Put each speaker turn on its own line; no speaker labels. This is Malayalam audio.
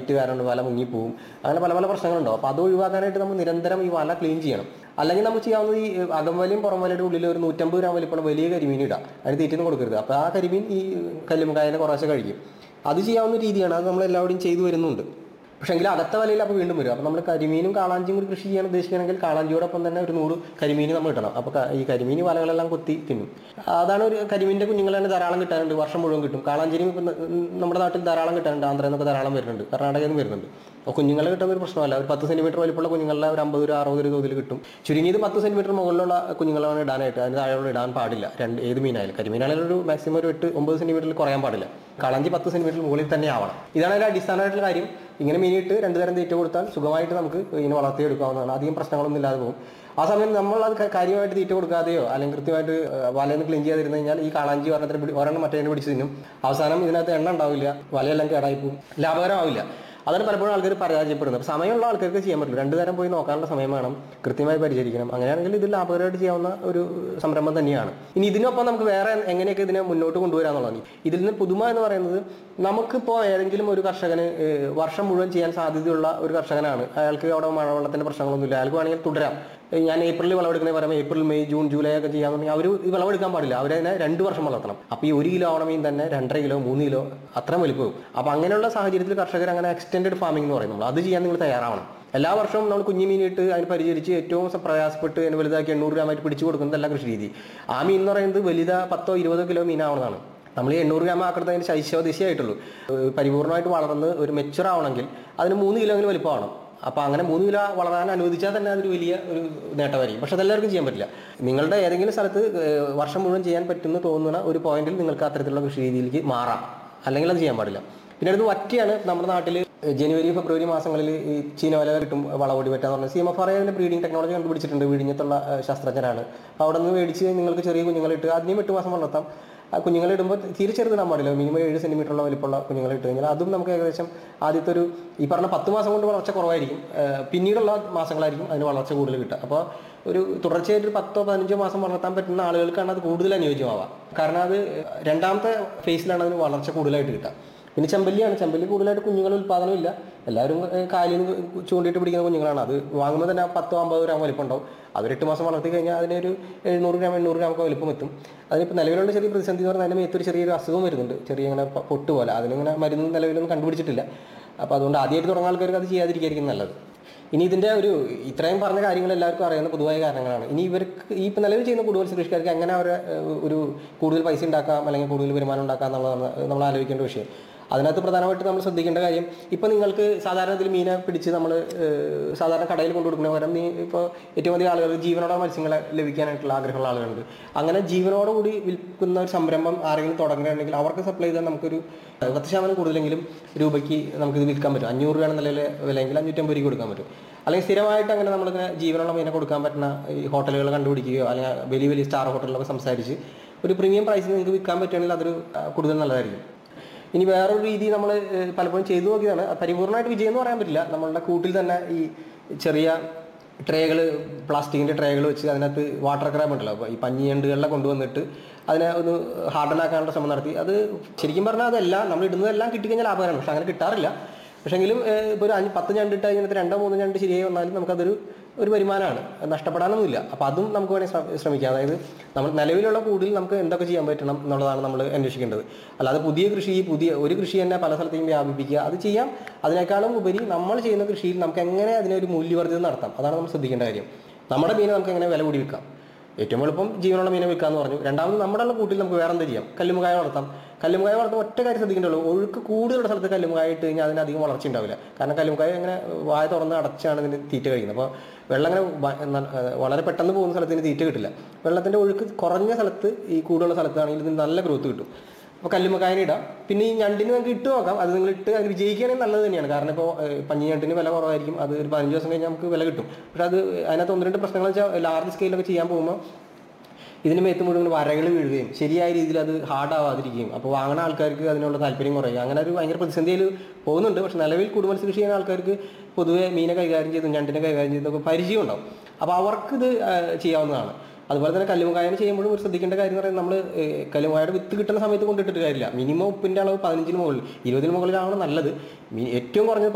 ഹൈറ്റ് കാരണം വല മുങ്ങിപ്പോവും അങ്ങനെ പല പല പ്രശ്നങ്ങളുണ്ടാവും അപ്പോൾ അത് ഒഴിവാക്കാനായിട്ട് നമ്മൾ നിരന്തരം ഈ വല ക്ലീൻ ചെയ്യണം അല്ലെങ്കിൽ നമുക്ക് ചെയ്യാവുന്നത് ഈ അകംവലയും പുറംവലയുടെ ഉള്ളിൽ ഒരു നൂറ്റമ്പത് ഗ്രാം വലിപ്പമുള്ള വലിയ കരിമീൻ ഇടാം അതിന് തീറ്റൊന്നും കൊടുക്കരുത് അപ്പോൾ ആ കരിമീൻ ഈ കല്ലുമുക്കായനെ കുറേശ്ശെ കഴിക്കും അത് ചെയ്യാവുന്ന രീതിയാണ് അത് നമ്മൾ എല്ലാവരുടെയും ചെയ്തു വരുന്നുണ്ട് പക്ഷേ എങ്കിൽ അകത്ത വലയിൽ അപ്പോൾ വീണ്ടും വരും അപ്പോൾ നമ്മൾ കരിമീനും കാളാഞ്ചിയും കൂടി കൃഷി ചെയ്യാൻ ഉദ്ദേശിക്കുകയാണെങ്കിൽ കാളാഞ്ചിയോടൊപ്പം തന്നെ ഒരു നൂറ് കരിമീൻ നമ്മൾ ഇടണം അപ്പോൾ ക- ഈ കരിമീൻ വലകളെല്ലാം കൊത്തി തിന്നും അതാണ് ഒരു കരിമീൻ്റെ കുഞ്ഞുങ്ങൾ തന്നെ ധാരാളം കിട്ടാനുണ്ട് വർഷം മുഴുവൻ കിട്ടും കാളാഞ്ചിനും ഇപ്പം നമ്മുടെ നാട്ടിൽ ധാരാളം കിട്ടാനുണ്ട് ആന്ധ്രയിൽ നിന്നൊക്കെ ധാരാളം വരുന്നുണ്ട് കർണാടകയിൽ നിന്ന് വരുന്നുണ്ട് അപ്പോൾ കുഞ്ഞുങ്ങളെ കിട്ടുന്ന ഒരു പ്രശ്നമല്ല ഒരു പത്ത് സെൻറ്റിമീറ്റർ വലിപ്പമുള്ള കുഞ്ഞുങ്ങളെ ഒരു അമ്പത് ഒരു അറുപത് ഒരു തോതിൽ കിട്ടും ചുരുങ്ങിയത് പത്ത് സെൻറ്റിമീറ്റർ മുകളിലുള്ള കുഞ്ഞുങ്ങളാണ് ഇടാനായിട്ട് അതിന് താഴെയുള്ള ഇടാൻ പാടില്ല രണ്ട് ഏത് മീനായാലും കരിമീനായാലും ഒരു മാക്സിമം ഒരു എട്ട് ഒമ്പത് സെൻറ്റിമീറ്ററിൽ കുറയാൻ പാടില്ല കളഞ്ചി പത്ത് സെൻറ്റിമീറ്റർ മുകളിൽ തന്നെ ആവണം ഇതാണ് അതിൻ്റെ അടിസ്ഥാനമായിട്ടുള്ള കാര്യം ഇങ്ങനെ മീനിട്ട് രണ്ട് തരം തീറ്റ കൊടുത്താൽ സുഖമായിട്ട് നമുക്ക് ഇതിനെ വളർത്തിയെടുക്കാവുന്നതാണ് അധികം പ്രശ്നങ്ങളൊന്നും ഇല്ലാതെ പോകും ആ സമയം നമ്മൾ അത് ക- കാര്യമായിട്ട് തീറ്റ കൊടുക്കാതെയോ അല്ലെങ്കിൽ കൃത്യമായിട്ട് ഏഹ്, വലയൊന്ന് ക്ലീൻ ചെയ്യാതിരുന്നു കഴിഞ്ഞാൽ ഈ കാളാഞ്ചി ഒരെണ്ണത്തിന് പിടി- ഒരെണ്ണം മറ്റേ പിടിച്ച് തിന്നും അവസാനം ഇതിനകത്ത് എണ്ണ ഉണ്ടാവില്ല വലയെല്ലാം കേടായി പോകും ലാഭകരമാവില്ല അതാണ് പലപ്പോഴും ആൾക്കാർ പരാജയപ്പെടുന്നത് അപ്പോൾ സമയമുള്ള ആൾക്കാർക്ക് ചെയ്യാൻ പറ്റില്ല രണ്ടു നേരം പോയി നോക്കാനുള്ള സമയം വേണം കൃത്യമായി പരിചരിക്കണം അങ്ങനെയാണെങ്കിൽ ഇത് ലാഭകരമായിട്ട് ചെയ്യാവുന്ന ഒരു സംരംഭം തന്നെയാണ് ഇനി ഇതിനൊപ്പം നമുക്ക് വേറെ എങ്ങനെയൊക്കെ ഇതിനെ മുന്നോട്ട് കൊണ്ടുവരാന്നുള്ളതാണ് ഇതിൽ നിന്ന് പുതുമ എന്ന് പറയുന്നത് നമുക്കിപ്പോൾ ഏതെങ്കിലും ഒരു കർഷകന് ഏഹ്, വർഷം മുഴുവൻ ചെയ്യാൻ സാധ്യതയുള്ള ഒരു കർഷകനാണ് അയാൾക്ക് അവിടെ മഴവെള്ളത്തിന്റെ പ്രശ്നങ്ങളൊന്നുമില്ല അയാൾക്ക് വേണമെങ്കിൽ തുടരാം ഏഹ്, ഞാൻ ഏപ്രിലിൽ വിളവെടുക്കുന്ന പറയുമ്പോൾ ഏപ്രിൽ മെയ് ജൂൺ ജൂലൈ ഒക്കെ ചെയ്യാന്നുണ്ടെങ്കിൽ അവർ ഈ വിളവെടുക്കാൻ പാടില്ല അവരതിനെ രണ്ട് വർഷം വളർത്തണം അപ്പോൾ ഈ ഒരു കിലോ ആവണമീൻ തന്നെ രണ്ടര കിലോ മൂന്ന് കിലോ അത്രയും വലിപ്പം അപ്പോൾ അങ്ങനെയുള്ള സാഹചര്യത്തിൽ കർഷകർ അങ്ങനെ എക്സ്റ്റെൻഡഡ് ഫാമിംഗ് എന്ന് പറയും നമ്മൾ അത് ചെയ്യാൻ നിങ്ങൾ തയ്യാറാവണം എല്ലാ വർഷവും നമ്മൾ കുഞ്ഞു മീനിട്ട് അതിന് പരിചരിച്ച് ഏറ്റവും സ- പ്രയാസപ്പെട്ട് അതിന് വലുതാക്കി എണ്ണൂറ് ഗ്രാമായിട്ട് പിടിച്ചു കൊടുക്കുന്നതല്ല കൃഷി രീതി ആ മീൻ എന്ന് പറയുന്നത് വലുതാ പത്തോ ഇരുപതോ കിലോ മീനാവുന്നതാണ് നമ്മൾ ഈ എണ്ണൂറ് ഗ്രാം ആക്കുന്നത് അതിന് ശൈശവദിശയായിട്ടുള്ളൂ ഏഹ് പരിപൂർണമായിട്ട് വളർന്ന് ഒരു മെച്ചുർ ആവണമെങ്കിൽ അതിന് മൂന്ന് കിലോങ്കിലും വലിപ്പമാവണം അപ്പോൾ അങ്ങനെ മൂന്ന് കിലോ വളരാൻ അനുവദിച്ചാൽ തന്നെ അതൊരു വലിയ ഒരു നേട്ടമായിരിക്കും പക്ഷെ അതെല്ലാവർക്കും ചെയ്യാൻ പറ്റില്ല നിങ്ങളുടെ ഏതെങ്കിലും സ്ഥലത്ത് ഏഹ് വർഷം മുഴുവൻ ചെയ്യാൻ പറ്റുമെന്ന് തോന്നുന്ന ഒരു പോയിന്റിൽ നിങ്ങൾക്ക് അത്തരത്തിലുള്ള കൃഷി രീതിയിലേക്ക് മാറാം അല്ലെങ്കിൽ അത് ചെയ്യാൻ പാടില്ല പിന്നെ അടുത്ത് വറ്റിയാണ് നമ്മുടെ നാട്ടിൽ ജനുവരി ഫെബ്രുവരി മാസങ്ങളിൽ ഈ ചീനവല കിട്ടും വളവൊടി പറ്റാന്ന് പറഞ്ഞാൽ സി എം എഫ് ആർ അതിൻ്റെ ബ്രീഡിംഗ് ടെക്നോളജി കണ്ടുപിടിച്ചിട്ടുണ്ട് വിഴിഞ്ഞത്തുള്ള ഏഹ് ശാസ്ത്രജ്ഞരാണ് അപ്പോൾ അവിടെ നിന്ന് മേടിച്ച് നിങ്ങൾക്ക് ചെറിയ കുഞ്ഞുങ്ങളിട്ട് അതിനെയും എട്ട് മാസം വളർത്താം ആ കുഞ്ഞുങ്ങളെ ഇടുമ്പോൾ തീരെ ചെറുതിടാൻ പാടില്ല മിനിമം ഏഴ് സെൻറ്റിമീറ്ററുള്ള വലിപ്പമുള്ള കുഞ്ഞുങ്ങളെ ഇട്ട് കഴിഞ്ഞാൽ അതും നമുക്ക് ഏകദേശം ആദ്യത്തെ ഒരു ഈ പറഞ്ഞ പത്ത് മാസം കൊണ്ട് വളർച്ച കുറവായിരിക്കും ഏഹ് പിന്നീടുള്ള മാസങ്ങളായിരിക്കും അതിന് വളർച്ച കൂടുതൽ കിട്ടുക അപ്പോൾ ഒരു തുടർച്ചയായിട്ട് ഒരു പത്തോ പതിനഞ്ചോ മാസം വളർത്താൻ പറ്റുന്ന ആളുകൾക്കാണ് അത് കൂടുതൽ അനുയോജ്യമാവുക കാരണം അത് രണ്ടാമത്തെ ഫേസിലാണ് അതിന് വളർച്ച കൂടുതലായിട്ട് കിട്ടുക പിന്നെ ചെമ്പല്ലിയാണ് ചെമ്പല്ലി കൂടുതലായിട്ട് കുഞ്ഞുങ്ങൾ ഉൽപ്പാദനമില്ല എല്ലാവരും ഏഹ് കാലിൽ നിന്ന് ചൂണ്ടിയിട്ട് പിടിക്കുന്ന കുഞ്ഞുങ്ങളാണ് അത് വാങ്ങുമ്പോൾ തന്നെ പത്തോ അമ്പതോ ഗ്രാം വലിപ്പം ഉണ്ടാവും അത് എട്ട് മാസം വളർത്തി കഴിഞ്ഞാൽ അതിനൊരു എഴുന്നൂറ് ഗ്രാം എണ്ണൂറ് ഗ്രാം ഒക്കെ വലിപ്പം എത്തും അതിനിപ്പോൾ നിലവിലുള്ള ചെറിയ പ്രതിസന്ധി എന്ന് പറഞ്ഞാൽ അതിന് മേത്തൊരു ചെറിയൊരു അസുഖം വരുന്നുണ്ട് ചെറിയ ഇങ്ങനെ പ- പൊട്ട് പോലെ അതിനിങ്ങനെ മരുന്ന് നിലവിലൊന്നും കണ്ടുപിടിച്ചിട്ടില്ല അപ്പോൾ അതുകൊണ്ട് ആദ്യമായിട്ട് തുടങ്ങുന്ന ആൾക്കാർക്ക് അത് ചെയ്യാതിരിക്കും നല്ലത് ഇനി ഇതിന്റെ ഒരു ഇത്രയും പറഞ്ഞ കാര്യങ്ങൾ എല്ലാവർക്കും അറിയുന്ന പൊതുവായ കാരണങ്ങളാണ് ഇനി ഇവർക്ക് ഈ ഇപ്പം നിലവിൽ ചെയ്യുന്ന കൂടുതൽ കൃഷിക്കാർക്ക് എങ്ങനെ അവരെ ഏഹ്, ഒരു കൂടുതൽ പൈസ ഉണ്ടാക്കാം അല്ലെങ്കിൽ കൂടുതൽ വരുമാനം ഉണ്ടാക്കാം എന്നുള്ളതാണ് നമ്മൾ ആലോചിക്കേണ്ട വിഷയം അതിനകത്ത് പ്രധാനമായിട്ട് നമ്മൾ ശ്രദ്ധിക്കേണ്ട കാര്യം ഇപ്പം നിങ്ങൾക്ക് സാധാരണ ഇതിൽ മീനെ പിടിച്ച് നമ്മൾ സാധാരണ കടയിൽ കൊണ്ടു കൊടുക്കുന്ന പകരം നീ ഇപ്പോൾ ഏറ്റവും അധികം ആളുകൾ ജീവനോടെ മത്സ്യങ്ങളെ ലഭിക്കാനായിട്ടുള്ള ആഗ്രഹമുള്ള ആളുകളുണ്ട് അങ്ങനെ ജീവനോടുകൂടി വിൽക്കുന്ന ഒരു സംരംഭം ആരെങ്കിലും തുടങ്ങുകയാണെങ്കിൽ അവർക്ക് സപ്ലൈ ചെയ്താൽ നമുക്കൊരു പത്ത് ശതമാനം കൂടുതലെങ്കിലും രൂപയ്ക്ക് നമുക്കിത് വിൽക്കാൻ പറ്റും അഞ്ഞൂറ് രൂപയാണ് നിലവിലെ വിലയെങ്കിൽ അഞ്ഞൂറ്റമ്പത് രൂപയ്ക്ക് കൊടുക്കാൻ പറ്റും അല്ലെങ്കിൽ സ്ഥിരമായിട്ട് അങ്ങനെ നമ്മളിങ്ങനെ ജീവനുള്ള മീനെ കൊടുക്കാൻ പറ്റുന്ന ഈ ഹോട്ടലുകൾ കണ്ടുപിടിക്കുകയോ അല്ലെങ്കിൽ വലിയ വലിയ സ്റ്റാർ ഹോട്ടലിലൊക്കെ സംസാരിച്ച് ഒരു പ്രീമിയം പ്രൈസിൽ നിങ്ങൾക്ക് വിൽക്കാൻ പറ്റുകയാണെങ്കിൽ അതൊരു ആ, കൂടുതൽ നല്ലതായിരിക്കും ഇനി വേറൊരു രീതി നമ്മൾ പലപ്പോഴും ചെയ്തു നോക്കിയതാണ് പരിപൂർണമായിട്ട് വിജയം എന്ന് പറയാൻ പറ്റില്ല നമ്മളുടെ കൂട്ടിൽ തന്നെ ഈ ചെറിയ ട്രേകൾ പ്ലാസ്റ്റിക്കിൻ്റെ ട്രേകൾ വെച്ച് അതിനകത്ത് വാട്ടർ ക്രാബ് ഉണ്ടല്ലോ അപ്പോൾ ഈ പഞ്ഞിയണ്ടുകളിലെ കൊണ്ടുവന്നിട്ട് അതിനെ ഒന്ന് ഹാർഡൻ ആക്കാനുള്ള ശ്രമം നടത്തി അത് ശരിക്കും പറഞ്ഞാൽ അതെല്ലാം നമ്മൾ ഇടുന്നതെല്ലാം കിട്ടിക്കഴിഞ്ഞാൽ ലാഭകരമാണ് പക്ഷെ അങ്ങനെ കിട്ടാറില്ല പക്ഷെങ്കിലും ഇപ്പോൾ ഒരു അഞ്ച് പത്ത് ഞണ്ട് ഇട്ട് കഴിഞ്ഞിട്ട് രണ്ടോ മൂന്നോ ഞണ്ട് ശരിയായി വന്നാലും നമുക്കതൊരു ഒരു വരുമാനമാണ് നഷ്ടപ്പെടാനൊന്നുമില്ല അപ്പോൾ അതും നമുക്ക് വേണമെങ്കിൽ ശ്രമ- ശ്രമിക്കാം അതായത് നമ്മൾ നിലവിലുള്ള കൂടുതൽ നമുക്ക് എന്തൊക്കെ ചെയ്യാൻ പറ്റണം എന്നുള്ളതാണ് നമ്മൾ അന്വേഷിക്കേണ്ടത് അല്ലാതെ പുതിയ കൃഷി പുതിയ ഒരു കൃഷി തന്നെ പല സ്ഥലത്തേക്കും വ്യാപിപ്പിക്കുക അത് ചെയ്യാം അതിനേക്കാളും ഉപരി നമ്മൾ ചെയ്യുന്ന കൃഷിയിൽ നമുക്ക് എങ്ങനെ അതിനെ ഒരു മൂല്യവർദ്ധിത നടത്താം അതാണ് നമ്മൾ ശ്രദ്ധിക്കേണ്ട കാര്യം നമ്മുടെ മീനെ നമുക്ക് എങ്ങനെ വില കൂടി വിൽക്കാം ഏറ്റവും എളുപ്പം ജീവനുള്ള മീനെ വിൽക്കാന്ന് പറഞ്ഞു രണ്ടാമത് നമ്മുടെ ഉള്ള കൂട്ടിൽ നമുക്ക് വേറെ എന്ത് ചെയ്യാം കല്ലുമുകായ വളർത്താം കല്ലുമുകായ വളർത്താൻ ഒറ്റ കാര്യം ശ്രദ്ധിക്കേണ്ടുള്ളൂ ഒഴുക്ക് കൂടുതലുള്ള സ്ഥലത്ത് കല്ലുമുകായ ഇട്ട് കഴിഞ്ഞാൽ അതിന് അധികം വളർച്ച ഉണ്ടാവില്ല കാരണം കല്ലുമുകായ ഇങ്ങനെ വായ തുറന്ന് അടച്ചാണ് ഇതിന് തീറ്റ കഴിക്കുന്നത് അപ്പോൾ വെള്ളം ഇങ്ങനെ വ- ന- ഏഹ് വളരെ പെട്ടെന്ന് പോകുന്ന സ്ഥലത്ത് ഇതിന് തീറ്റ കിട്ടില്ല വെള്ളത്തിന്റെ ഒഴുക്ക് കുറഞ്ഞ സ്ഥലത്ത് ഈ കൂടുതലുള്ള സ്ഥലത്താണെങ്കിൽ ഇതിന് നല്ല ഗ്രോത്ത് കിട്ടും അപ്പോൾ കല്ലുമ്മക്കായനെ ഇടാം പിന്നെ ഈ ഞണ്ടിന് നമുക്ക് ഇട്ട് നോക്കാം അത് നിങ്ങൾ ഇട്ട് അത് വിജയിക്കുകയാണെങ്കിൽ നല്ലത് തന്നെയാണ് കാരണം ഇപ്പോൾ പഞ്ഞി ഞണ്ടിന് വില കുറവായിരിക്കും അത് ഒരു പതിനഞ്ച് ദിവസം കഴിഞ്ഞാൽ നമുക്ക് വില കിട്ടും പക്ഷെ അത് അതിനകത്ത് ഒന്ന് രണ്ട് പ്രശ്നങ്ങൾ വെച്ചാൽ ലാർജ് സ്കെയിലൊക്കെ ചെയ്യാൻ പോകുമ്പോൾ ഇതിന് മേത്ത് മുഴുവൻ വരകൾ വീഴുകയും ശരിയായ രീതിയിൽ അത് ഹാർഡ് ആവാതിരിക്കുകയും അപ്പോൾ വാങ്ങുന്ന ആൾക്കാർക്ക് അതിനുള്ള താല്പര്യം കുറയുക അങ്ങനെ ഒരു ഭയങ്കര പ്രതിസന്ധിയിൽ പോകുന്നുണ്ട് പക്ഷെ നിലവിൽ കുടുംബ കൃഷി ചെയ്യുന്ന ആൾക്കാർക്ക് പൊതുവെ മീനെ കൈകാര്യം ചെയ്തും ഞണ്ടിനെ കൈകാര്യം ചെയ്തൊക്കെ പരിചയം ഉണ്ടാവും അപ്പോൾ അവർക്ക് ഇത് ആ, ചെയ്യാവുന്നതാണ് അതുപോലെ തന്നെ കല്ലുമുകായനെ ചെയ്യുമ്പോഴും ഒരു ശ്രദ്ധിക്കേണ്ട കാര്യം എന്ന് പറയുന്നത് നമ്മൾ കല്ലുമുകായുടെ വിത്ത് കിട്ടുന്ന സമയത്ത് കൊണ്ടിട്ടിട്ട് കാര്യമില്ല മിനിമം ഉപ്പിന്റെ അളവ് പതിനഞ്ചിന് മുകളിൽ ഇരുപതിന് മുകളിലാവണം നല്ലത് മി- ഏറ്റവും കുറഞ്ഞത്